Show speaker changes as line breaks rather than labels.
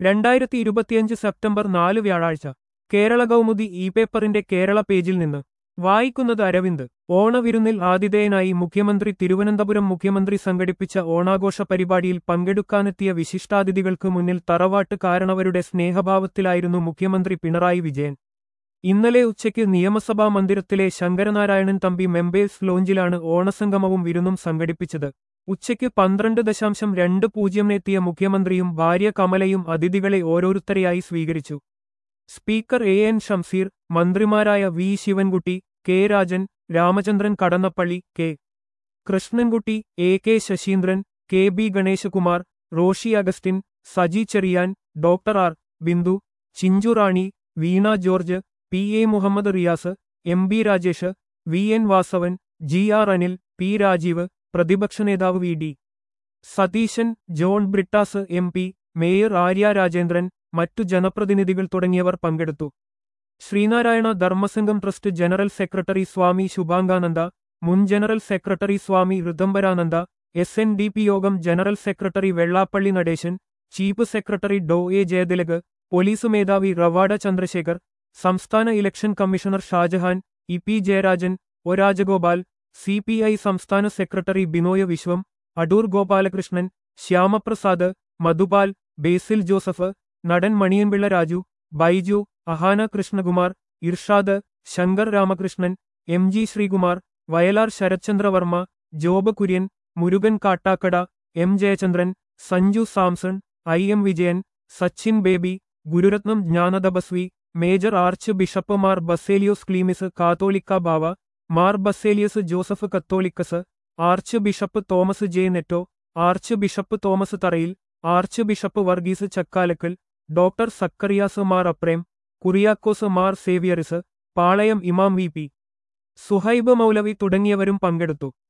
രണ്ടായിരത്തി ഇരുപത്തിയഞ്ച് സെപ്റ്റംബർ നാല് വ്യാഴാഴ്ച കേരള കൗമുദി ഇ പേപ്പറിന്റെ കേരള പേജിൽ നിന്ന് വായിക്കുന്നത് അരവിന്ദ് ഓണവിരുന്നിൽ ആതിഥേയനായി മുഖ്യമന്ത്രി തിരുവനന്തപുരം മുഖ്യമന്ത്രി സംഘടിപ്പിച്ച ഓണാഘോഷ പരിപാടിയിൽ പങ്കെടുക്കാനെത്തിയ വിശിഷ്ടാതിഥികൾക്ക് മുന്നിൽ തറവാട്ട് കാരണവരുടെ സ്നേഹഭാവത്തിലായിരുന്നു മുഖ്യമന്ത്രി പിണറായി വിജയൻ ഇന്നലെ ഉച്ചയ്ക്ക് നിയമസഭാ മന്ദിരത്തിലെ ശങ്കരനാരായണൻ തമ്പി മെമ്പേഴ്സ് ലോഞ്ചിലാണ് ഓണസംഗമവും വിരുന്നും സംഘടിപ്പിച്ചത് ഉച്ചയ്ക്ക് പന്ത്രണ്ട് ദശാംശം രണ്ട് പൂജ്യമിനെത്തിയ മുഖ്യമന്ത്രിയും ഭാര്യ കമലയും അതിഥികളെ ഓരോരുത്തരെയായി സ്വീകരിച്ചു സ്പീക്കർ എ എൻ ഷംസീർ മന്ത്രിമാരായ V Sivankutty K Rajan Ramachandran Kadannappally K Krishnankutty A K Saseendran K B Ganeshkumar Roshy Augustine Saji Cherian doctor R Bindu Chinchu Rani Veena George P A Muhammad Riyas M B Rajesh V N Vasavan G R Anil P Rajeev പ്രതിപക്ഷ നേതാവ് V D Satheesan John Brittas M P mayor Arya Rajendran മറ്റു ജനപ്രതിനിധികൾ തുടങ്ങിയവർ പങ്കെടുത്തു Sreenarayana Dharmasangham trust general secretary Swami Subhangananda മുൻ general secretary സ്വാമി Rithambharananda S N D P Yogam general secretary Vellappally Natesan chief secretary ഡോ A Jayathilak police മേധാവി റവാഡ ചന്ദ്രശേഖർ സംസ്ഥാന election commissioner Shajahan E P Jayarajan O Rajagopal C P I സംസ്ഥാന secretary Binoy Viswam Adoor Gopalakrishnan Shyamaprasad Madhupal Basil Joseph നടൻ Maniyanpilla Raju Baiju Ahaana Krishnakumar Irshad Shankar Ramakrishnan M G Sreekumar Vayalar Sarathchandravarma Job Kurian Murukan Kattakada M Jayachandran Sanju Samson I M Vijayan Sachin Baby Gururatnam ജ്ഞാനതപസ്വി major archbishop Mar Baselios Cleemis Catholica Bava Mar Baselius Joseph Catholicos archbishop Thomas J Netto archbishop Thomas Tharayil archbishop Varghese Chakkalakkal doctor Zacharias Mar Aprem Kuriakose Mar Severios Palayam ഇമാം V P Suhaib മൗലവി തുടങ്ങിയവരും പങ്കെടുത്തു